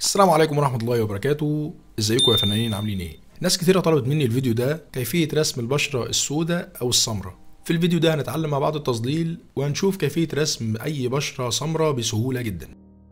السلام عليكم ورحمة الله وبركاته ازيكم يا فنانين عاملين ايه ناس كتيرة طلبت مني الفيديو ده كيفية رسم البشرة السوداء او السمراء في الفيديو ده هنتعلم مع بعض التظليل وهنشوف كيفية رسم اي بشرة سمراء بسهولة جدا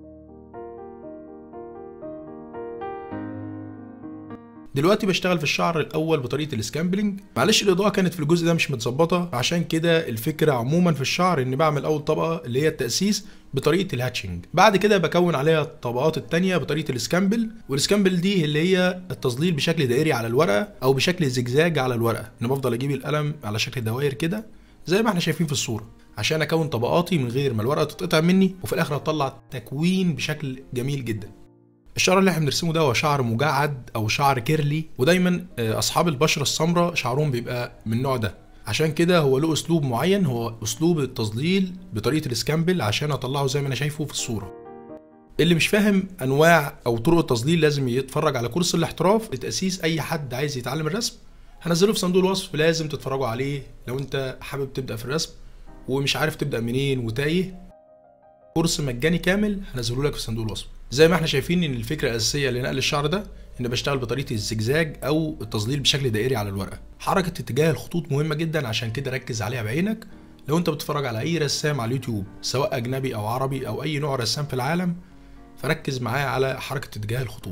دلوقتي بشتغل في الشعر الاول بطريقه السكامبلينج معلش الاضاءه كانت في الجزء ده مش متظبطه عشان كده الفكره عموما في الشعر اني بعمل اول طبقه اللي هي التاسيس بطريقه الهاتشنج بعد كده بكون عليها الطبقات التانية بطريقه السكامبل والسكامبل دي اللي هي التظليل بشكل دائري على الورقه او بشكل زجزاج على الورقه انا بفضل اجيب القلم على شكل دوائر كده زي ما احنا شايفين في الصوره عشان اكون طبقاتي من غير ما الورقه تتقطع مني وفي الاخر اطلع تكوين بشكل جميل جدا الشعر اللي احنا بنرسمه ده هو شعر مجعد او شعر كيرلي ودايما اصحاب البشره السمراء شعرهم بيبقى من النوع ده عشان كده هو له اسلوب معين هو اسلوب التظليل بطريقه السكامبل عشان اطلعه زي ما انا شايفه في الصوره اللي مش فاهم انواع او طرق التظليل لازم يتفرج على كورس الاحتراف لتاسيس اي حد عايز يتعلم الرسم هنزله في صندوق الوصف لازم تتفرجوا عليه لو انت حابب تبدا في الرسم ومش عارف تبدا منين وتايه كورس مجاني كامل هنزله لك في صندوق الوصف زي ما احنا شايفين ان الفكره الاساسيه لنقل الشعر ده ان بشتغل بطريقه الزجزاج او التظليل بشكل دائري على الورقه حركه اتجاه الخطوط مهمه جدا عشان كده ركز عليها بعينك لو انت بتتفرج على اي رسام على اليوتيوب سواء اجنبي او عربي او اي نوع رسام في العالم فركز معايا على حركه اتجاه الخطوط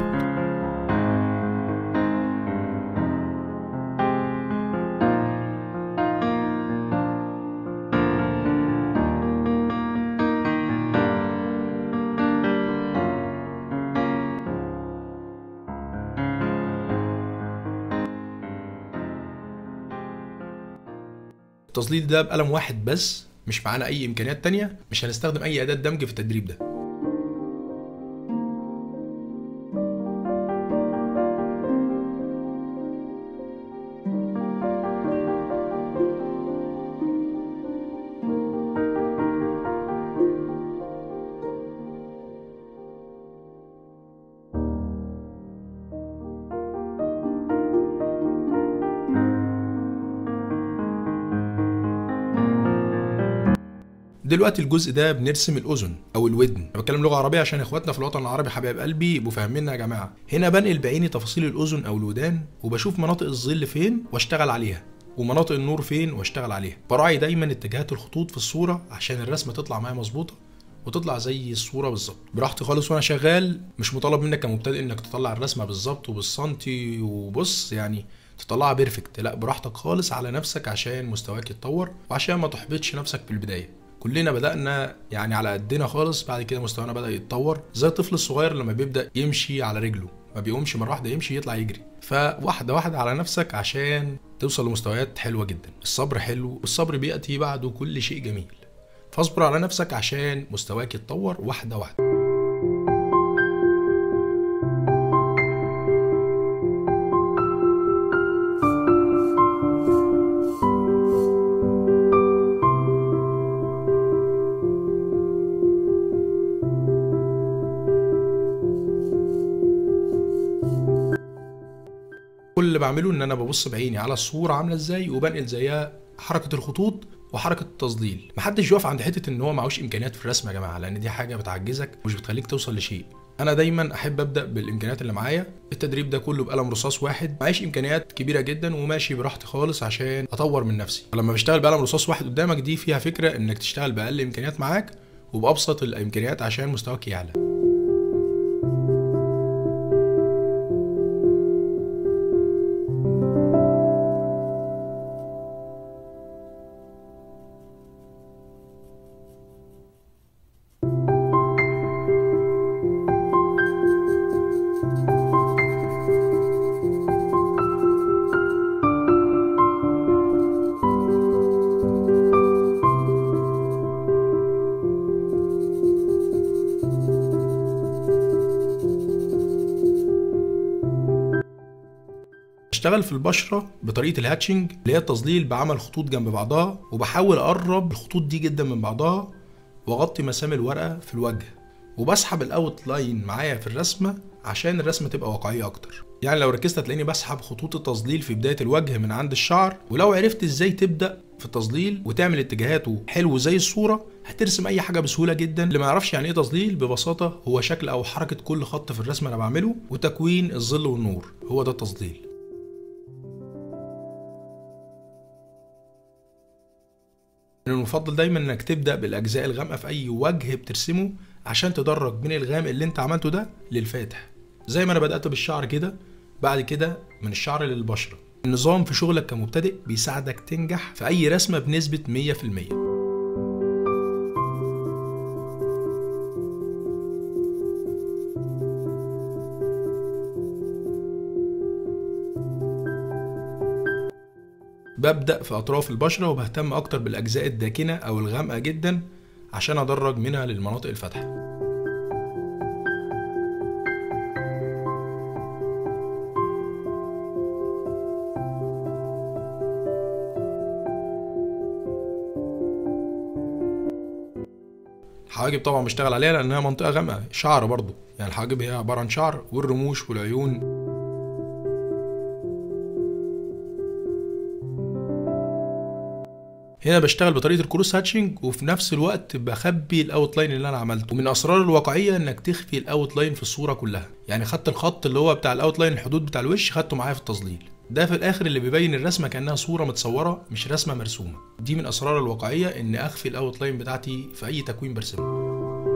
التظليل ده بقلم واحد بس مش معانا اي امكانيات تانية مش هنستخدم اي اداة دمج في التدريب ده دلوقتي الجزء ده بنرسم الاذن او الودن انا بتكلم لغه عربيه عشان اخواتنا في الوطن العربي حبايب قلبي يبقوا فاهميننا يا جماعه هنا بنقل بعيني تفاصيل الاذن او الودان وبشوف مناطق الظل فين واشتغل عليها ومناطق النور فين واشتغل عليها براعي دايما اتجاهات الخطوط في الصوره عشان الرسمه تطلع معايا مظبوطه وتطلع زي الصوره بالظبط براحتي خالص وانا شغال مش مطالب منك كمبتدئ انك تطلع الرسمه بالظبط وبالسنتي وبص يعني تطلعها بيرفكت لا براحتك خالص على نفسك عشان مستواك يتطور وعشان ما تحبطش نفسك في البدايه كلنا بدأنا يعني على قدنا خالص بعد كده مستوانا بدأ يتطور زي الطفل الصغير لما بيبدأ يمشي على رجله ما بيقومش مرة واحدة يمشي يطلع يجري فواحدة واحدة على نفسك عشان توصل لمستويات حلوة جدا الصبر حلو والصبر بيأتي بعده كل شيء جميل فاصبر على نفسك عشان مستواك يتطور واحدة واحدة كل اللي بعمله ان انا ببص بعيني على الصوره عامله ازاي وبنقل زيها حركه الخطوط وحركه التظليل محدش يقف عند حته ان هو معهوش امكانيات في الرسم يا جماعه لان دي حاجه بتعجزك ومش بتخليك توصل لشيء انا دايما احب ابدا بالامكانيات اللي معايا التدريب ده كله بقلم رصاص واحد معيش امكانيات كبيره جدا وماشي براحتي خالص عشان اطور من نفسي فلما بشتغل بقلم رصاص واحد قدامك دي فيها فكره انك تشتغل باقل امكانيات معاك وبابسط الامكانيات عشان مستواك يعلى بشتغل في البشرة بطريقة الهاتشنج اللي هي التظليل بعمل خطوط جنب بعضها وبحاول أقرب الخطوط دي جدا من بعضها وأغطي مسام الورقة في الوجه وبسحب الاوت لاين معايا في الرسمه عشان الرسمه تبقى واقعيه اكتر يعني لو ركزت هتلاقيني بسحب خطوط التظليل في بدايه الوجه من عند الشعر ولو عرفت ازاي تبدا في التظليل وتعمل اتجاهاته حلو زي الصوره هترسم اي حاجه بسهوله جدا اللي ما يعرفش يعني ايه تظليل ببساطه هو شكل او حركه كل خط في الرسمه انا بعمله وتكوين الظل والنور هو ده التظليل من المفضل دايما انك تبدا بالاجزاء الغامقه في اي وجه بترسمه عشان تدرج من الغامق اللي انت عملته ده للفاتح زي ما انا بدات بالشعر كده بعد كده من الشعر للبشره النظام في شغلك كمبتدئ بيساعدك تنجح في اي رسمه بنسبه 100% ببدأ في أطراف البشرة وبهتم أكتر بالأجزاء الداكنة أو الغامقة جدا عشان أدرج منها للمناطق الفاتحة الحواجب طبعا بشتغل عليها لانها منطقه غامقه شعر برضو يعني الحواجب هي عباره عن شعر والرموش والعيون هنا بشتغل بطريقه الكروس هاتشنج وفي نفس الوقت بخبي الاوت لاين اللي انا عملته ومن اسرار الواقعيه انك تخفي الاوت لاين في الصوره كلها يعني خدت الخط اللي هو بتاع الاوت لاين الحدود بتاع الوش خدته معايا في التظليل ده في الاخر اللي بيبين الرسمه كانها صوره متصوره مش رسمه مرسومه دي من اسرار الواقعيه ان اخفي الاوت لاين بتاعتي في اي تكوين برسمه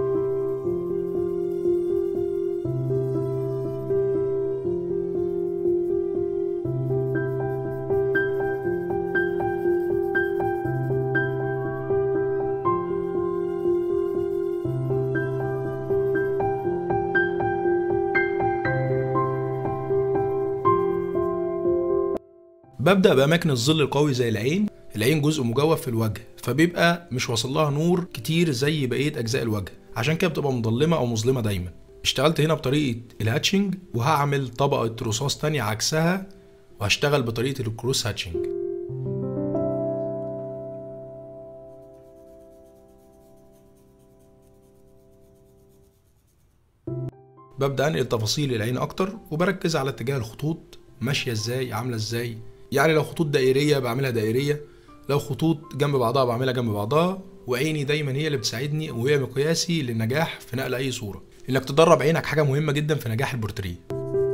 ببدأ بأماكن الظل القوي زي العين العين جزء مجوف في الوجه فبيبقى مش واصل لها نور كتير زي بقية أجزاء الوجه عشان كده بتبقى مظلمة أو مظلمة دايما اشتغلت هنا بطريقة الهاتشنج وهعمل طبقة رصاص تانية عكسها وهشتغل بطريقة الكروس هاتشنج ببدأ أنقل تفاصيل العين أكتر وبركز على اتجاه الخطوط ماشية ازاي عاملة ازاي يعني لو خطوط دائريه بعملها دائريه لو خطوط جنب بعضها بعملها جنب بعضها وعيني دايما هي اللي بتساعدني وهي مقياسي للنجاح في نقل اي صوره انك تدرب عينك حاجه مهمه جدا في نجاح البورتريه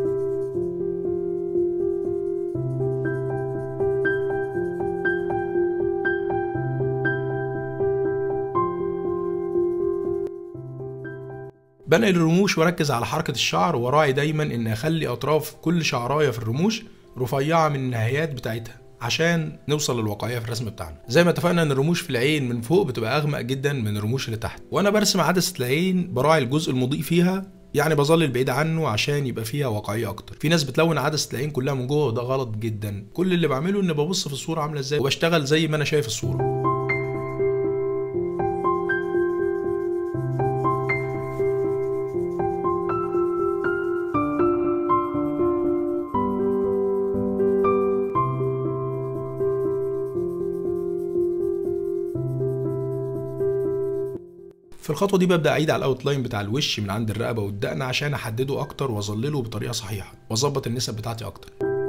بنقل الرموش واركز على حركه الشعر وراعي دايما ان اخلي اطراف كل شعرايه في الرموش رفيعه من النهايات بتاعتها عشان نوصل للواقعيه في الرسم بتاعنا زي ما اتفقنا ان الرموش في العين من فوق بتبقى اغمق جدا من الرموش اللي تحت وانا برسم عدسه العين براعي الجزء المضيء فيها يعني بظلل بعيد عنه عشان يبقى فيها واقعيه اكتر في ناس بتلون عدسه العين كلها من جوه وده غلط جدا كل اللي بعمله ان ببص في الصوره عامله ازاي وبشتغل زي ما انا شايف الصوره في الخطوه دي ببدا اعيد على الاوت لاين بتاع الوش من عند الرقبه والدقن عشان احدده اكتر واظلله بطريقه صحيحه واظبط النسب بتاعتي اكتر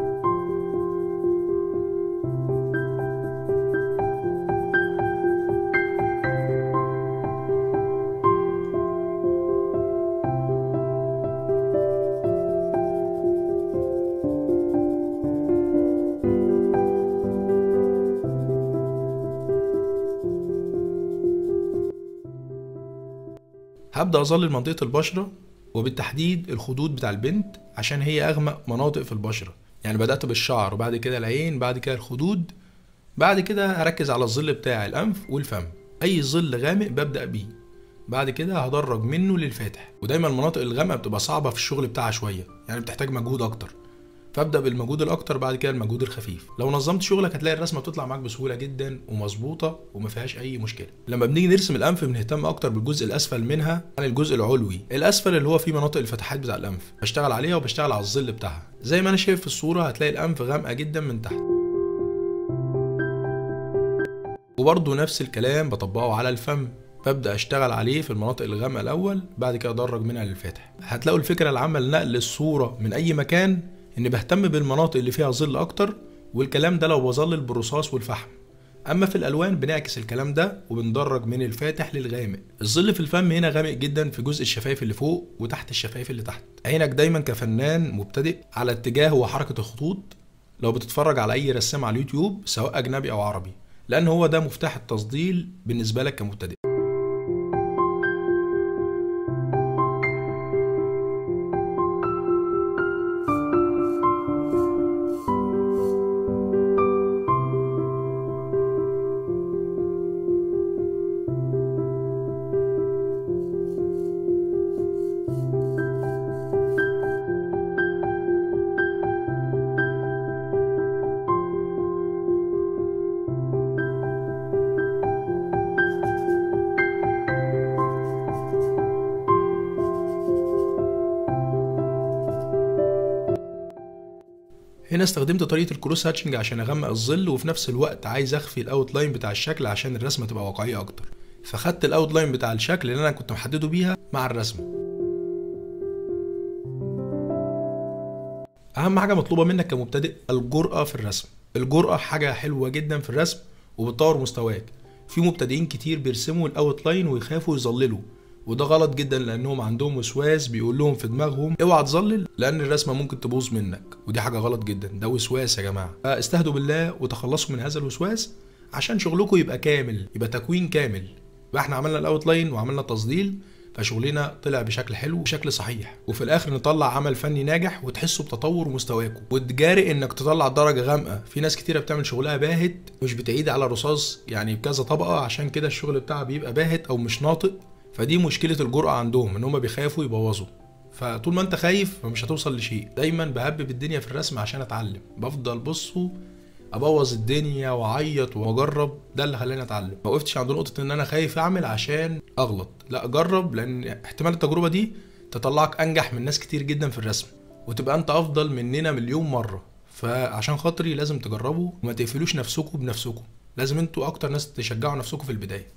هبدا اظلل منطقه البشره وبالتحديد الخدود بتاع البنت عشان هي اغمق مناطق في البشره يعني بدات بالشعر وبعد كده العين بعد كده الخدود بعد كده هركز على الظل بتاع الانف والفم اي ظل غامق ببدا بيه بعد كده هدرج منه للفاتح ودايما المناطق الغامقه بتبقى صعبه في الشغل بتاعها شويه يعني بتحتاج مجهود اكتر فابدا بالمجهود الاكتر بعد كده المجهود الخفيف لو نظمت شغلك هتلاقي الرسمه بتطلع معاك بسهوله جدا ومظبوطه وما فيهاش اي مشكله لما بنيجي نرسم الانف بنهتم اكتر بالجزء الاسفل منها عن الجزء العلوي الاسفل اللي هو فيه مناطق الفتحات بتاع الانف بشتغل عليها وبشتغل على الظل بتاعها زي ما انا شايف في الصوره هتلاقي الانف غامقه جدا من تحت وبرضه نفس الكلام بطبقه على الفم ببدا اشتغل عليه في المناطق الغامقه الاول بعد كده ادرج منها للفاتح هتلاقوا الفكره العامه لنقل الصوره من اي مكان ان بهتم بالمناطق اللي فيها ظل اكتر والكلام ده لو بظلل بالرصاص والفحم اما في الالوان بنعكس الكلام ده وبندرج من الفاتح للغامق الظل في الفم هنا غامق جدا في جزء الشفايف اللي فوق وتحت الشفايف اللي تحت عينك دايما كفنان مبتدئ على اتجاه وحركه الخطوط لو بتتفرج على اي رسام على اليوتيوب سواء اجنبي او عربي لان هو ده مفتاح التصديل بالنسبه لك كمبتدئ هنا استخدمت طريقه الكروس هاتشنج عشان اغمق الظل وفي نفس الوقت عايز اخفي الاوت لاين بتاع الشكل عشان الرسمه تبقى واقعيه اكتر فخدت الاوت لاين بتاع الشكل اللي انا كنت محدده بيها مع الرسمه اهم حاجه مطلوبه منك كمبتدئ الجرأه في الرسم الجرأه حاجه حلوه جدا في الرسم وبتطور مستواك في مبتدئين كتير بيرسموا الاوت لاين ويخافوا يظللوا وده غلط جدا لانهم عندهم وسواس بيقول لهم في دماغهم اوعى تظلل لان الرسمه ممكن تبوظ منك ودي حاجه غلط جدا ده وسواس يا جماعه فاستهدوا بالله وتخلصوا من هذا الوسواس عشان شغلكم يبقى كامل يبقى تكوين كامل يبقى احنا عملنا الاوت لاين وعملنا تظليل فشغلنا طلع بشكل حلو وشكل صحيح وفي الاخر نطلع عمل فني ناجح وتحسوا بتطور مستواكم وتجاري انك تطلع درجه غامقه في ناس كتيره بتعمل شغلها باهت مش بتعيد على رصاص يعني بكذا طبقه عشان كده الشغل بتاعها بيبقى باهت او مش ناطق فدي مشكله الجرأه عندهم ان هم بيخافوا يبوظوا فطول ما انت خايف فمش هتوصل لشيء دايما بهبب الدنيا في الرسم عشان اتعلم بفضل بصوا ابوظ الدنيا واعيط واجرب ده اللي خلاني اتعلم ما وقفتش عند نقطه ان انا خايف اعمل عشان اغلط لا اجرب لان احتمال التجربه دي تطلعك انجح من ناس كتير جدا في الرسم وتبقى انت افضل مننا مليون مره فعشان خاطري لازم تجربوا وما تقفلوش نفسكم بنفسكم لازم انتوا اكتر ناس تشجعوا نفسكم في البدايه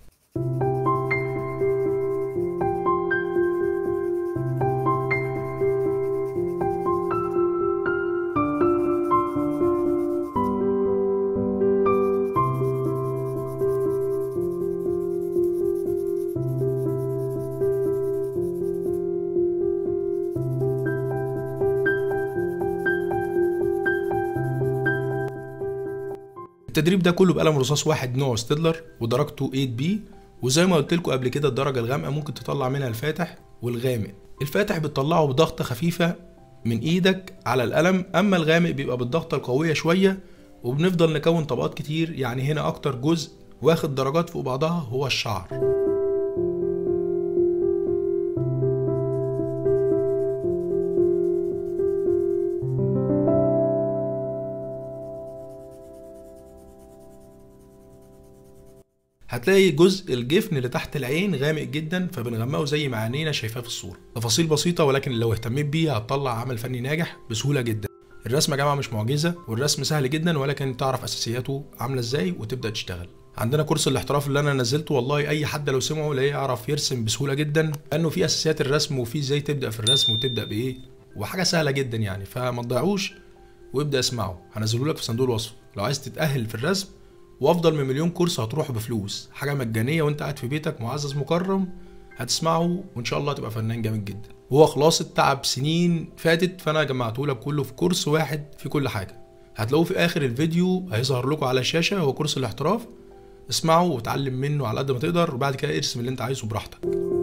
التدريب ده كله بقلم رصاص واحد نوع ستيدلر ودرجته 8 بي وزي ما قلت لكم قبل كده الدرجه الغامقه ممكن تطلع منها الفاتح والغامق الفاتح بتطلعه بضغطه خفيفه من ايدك على القلم اما الغامق بيبقى بالضغطه القويه شويه وبنفضل نكون طبقات كتير يعني هنا اكتر جزء واخد درجات فوق بعضها هو الشعر هتلاقي جزء الجفن اللي تحت العين غامق جدا فبنغمقه زي ما عينينا شايفاه في الصوره تفاصيل بسيطه ولكن لو اهتميت بيها هتطلع عمل فني ناجح بسهوله جدا الرسم يا جماعه مش معجزه والرسم سهل جدا ولكن تعرف اساسياته عامله ازاي وتبدا تشتغل عندنا كورس الاحتراف اللي انا نزلته والله اي حد لو سمعه لا يعرف يرسم بسهوله جدا لانه في اساسيات الرسم وفي ازاي تبدا في الرسم وتبدا بايه وحاجه سهله جدا يعني فما تضيعوش وابدا اسمعه هنزله لك في صندوق الوصف لو عايز تتاهل في الرسم وافضل من مليون كورس هتروح بفلوس حاجه مجانيه وانت قاعد في بيتك معزز مكرم هتسمعه وان شاء الله هتبقى فنان جامد جدا وهو خلاصه تعب سنين فاتت فانا جمعته لك كله في كورس واحد في كل حاجه هتلاقوه في اخر الفيديو هيظهر لكم على الشاشه هو كورس الاحتراف اسمعه وتعلم منه على قد ما تقدر وبعد كده ارسم اللي انت عايزه براحتك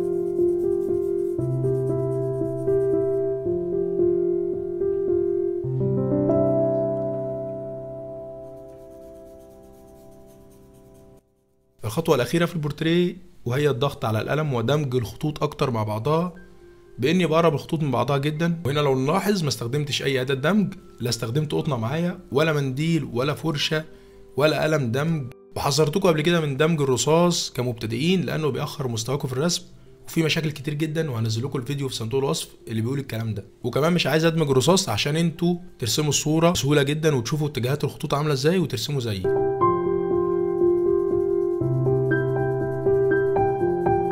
الخطوة الأخيرة في البورتريه وهي الضغط على القلم ودمج الخطوط أكتر مع بعضها بإني بقرب الخطوط من بعضها جدا وهنا لو نلاحظ ما استخدمتش أي أداة دمج لا استخدمت قطنة معايا ولا منديل ولا فرشة ولا قلم دمج وحذرتكم قبل كده من دمج الرصاص كمبتدئين لأنه بيأخر مستواكم في الرسم وفي مشاكل كتير جدا وهنزل لكم الفيديو في صندوق الوصف اللي بيقول الكلام ده وكمان مش عايز ادمج الرصاص عشان انتوا ترسموا الصوره بسهوله جدا وتشوفوا اتجاهات الخطوط عامله ازاي وترسموا زيي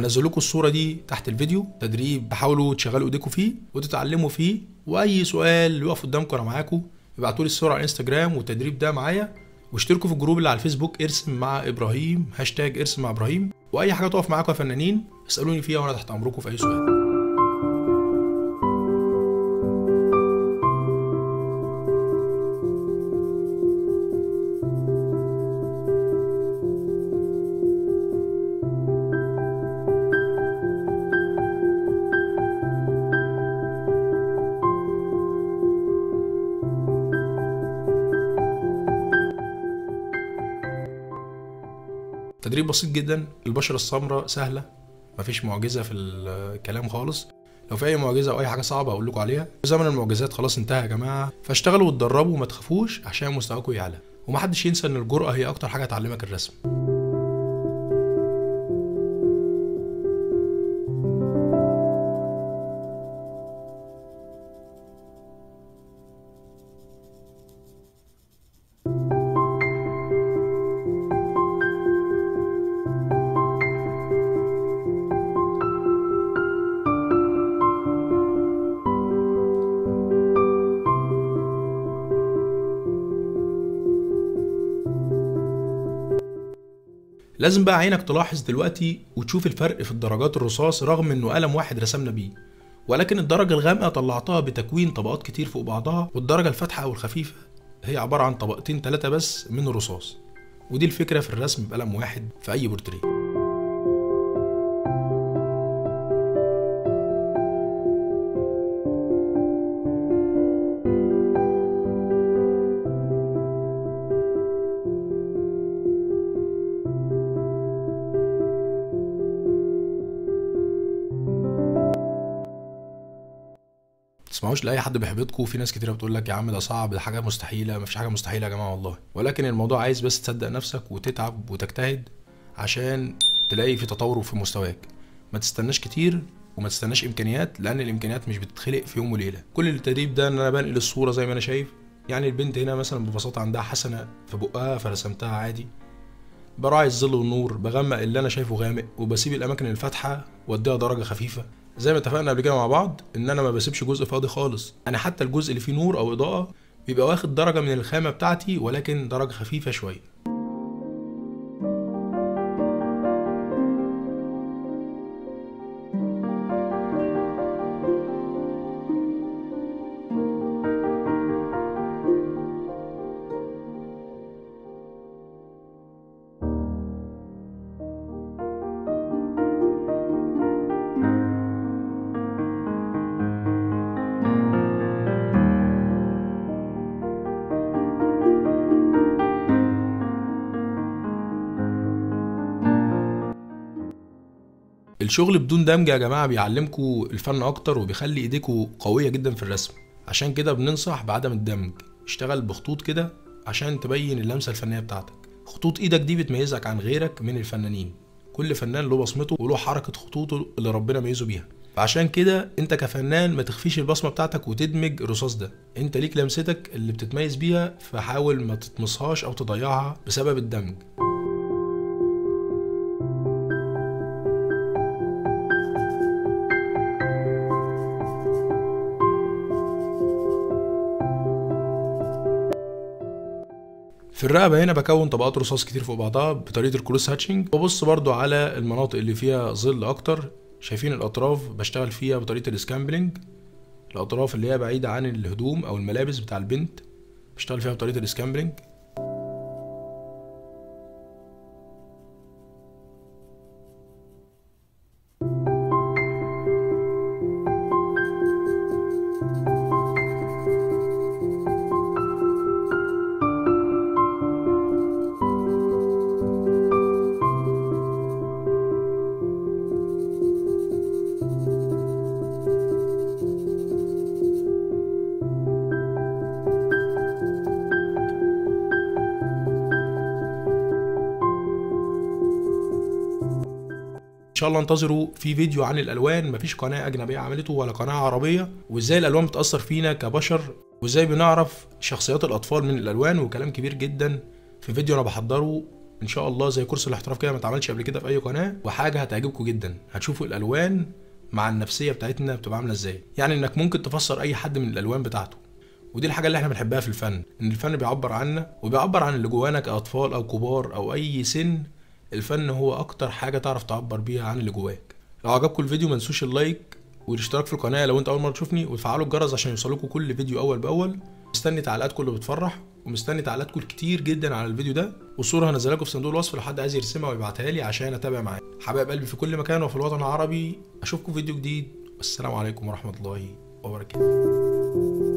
هنزل لكم الصوره دي تحت الفيديو تدريب تحاولوا تشغلوا ايديكم فيه وتتعلموا فيه واي سؤال يقف قدامكم انا معاكم ابعتوا لي الصوره على الانستجرام والتدريب ده معايا واشتركوا في الجروب اللي على الفيسبوك ارسم مع ابراهيم هاشتاج ارسم مع ابراهيم واي حاجه تقف معاكم يا فنانين اسالوني فيها وانا تحت امركم في اي سؤال تدريب بسيط جدا البشرة السمراء سهلة مفيش معجزة في الكلام خالص لو في اي معجزة او اي حاجة صعبة اقول لكم عليها زمن المعجزات خلاص انتهى يا جماعة فاشتغلوا واتدربوا وما تخافوش عشان مستواكم يعلى ومحدش ينسى ان الجرأة هي اكتر حاجة تعلمك الرسم لازم بقى عينك تلاحظ دلوقتي وتشوف الفرق في الدرجات الرصاص رغم انه قلم واحد رسمنا بيه ولكن الدرجة الغامقة طلعتها بتكوين طبقات كتير فوق بعضها والدرجة الفاتحة أو الخفيفة هي عبارة عن طبقتين تلاتة بس من الرصاص ودي الفكرة في الرسم بقلم واحد في أي بورتريه تسمعوش لاي حد بيحبطكم وفي ناس كتيره بتقول لك يا عم ده صعب ده حاجه مستحيله مفيش حاجه مستحيله يا جماعه والله ولكن الموضوع عايز بس تصدق نفسك وتتعب وتجتهد عشان تلاقي في تطور في مستواك ما تستناش كتير وما تستناش امكانيات لان الامكانيات مش بتتخلق في يوم وليله كل التدريب ده ان انا بنقل الصوره زي ما انا شايف يعني البنت هنا مثلا ببساطه عندها حسنه في بقها فرسمتها عادي براعي الظل والنور بغمق اللي انا شايفه غامق وبسيب الاماكن الفاتحه واديها درجه خفيفه زي ما اتفقنا قبل كده مع بعض ان انا ما بسيبش جزء فاضي خالص انا حتى الجزء اللي فيه نور او اضاءه بيبقى واخد درجه من الخامه بتاعتي ولكن درجه خفيفه شويه الشغل بدون دمج يا جماعه بيعلمكم الفن اكتر وبيخلي ايديكم قويه جدا في الرسم عشان كده بننصح بعدم الدمج اشتغل بخطوط كده عشان تبين اللمسه الفنيه بتاعتك خطوط ايدك دي بتميزك عن غيرك من الفنانين كل فنان له بصمته وله حركه خطوطه اللي ربنا ميزه بيها فعشان كده انت كفنان ما تخفيش البصمه بتاعتك وتدمج الرصاص ده انت ليك لمستك اللي بتتميز بيها فحاول ما تطمسهاش او تضيعها بسبب الدمج في الرقبه هنا بكون طبقات رصاص كتير فوق بعضها بطريقه الكروس هاتشنج وبص برضو على المناطق اللي فيها ظل اكتر شايفين الاطراف بشتغل فيها بطريقه الاسكامبلينج الاطراف اللي هي بعيده عن الهدوم او الملابس بتاع البنت بشتغل فيها بطريقه الاسكامبلينج شاء الله انتظروا في فيديو عن الالوان مفيش قناه اجنبيه عملته ولا قناه عربيه وازاي الالوان بتاثر فينا كبشر وازاي بنعرف شخصيات الاطفال من الالوان وكلام كبير جدا في فيديو انا بحضره ان شاء الله زي كورس الاحتراف كده ما اتعملش قبل كده في اي قناه وحاجه هتعجبكم جدا هتشوفوا الالوان مع النفسيه بتاعتنا بتبقى عامله ازاي يعني انك ممكن تفسر اي حد من الالوان بتاعته ودي الحاجه اللي احنا بنحبها في الفن ان الفن بيعبر عنا وبيعبر عن اللي جوانا كاطفال او كبار او اي سن الفن هو اكتر حاجه تعرف تعبر بيها عن اللي جواك لو عجبكم الفيديو ما تنسوش اللايك والاشتراك في القناه لو انت اول مره تشوفني وتفعلوا الجرس عشان يوصلكوا كل فيديو اول باول مستني تعليقاتكم اللي بتفرح ومستني تعليقاتكم كتير جدا على الفيديو ده والصوره هنزلها لكم في صندوق الوصف لو حد عايز يرسمها ويبعتها لي عشان اتابع معاه حبايب قلبي في كل مكان وفي الوطن العربي اشوفكم في فيديو جديد والسلام عليكم ورحمه الله وبركاته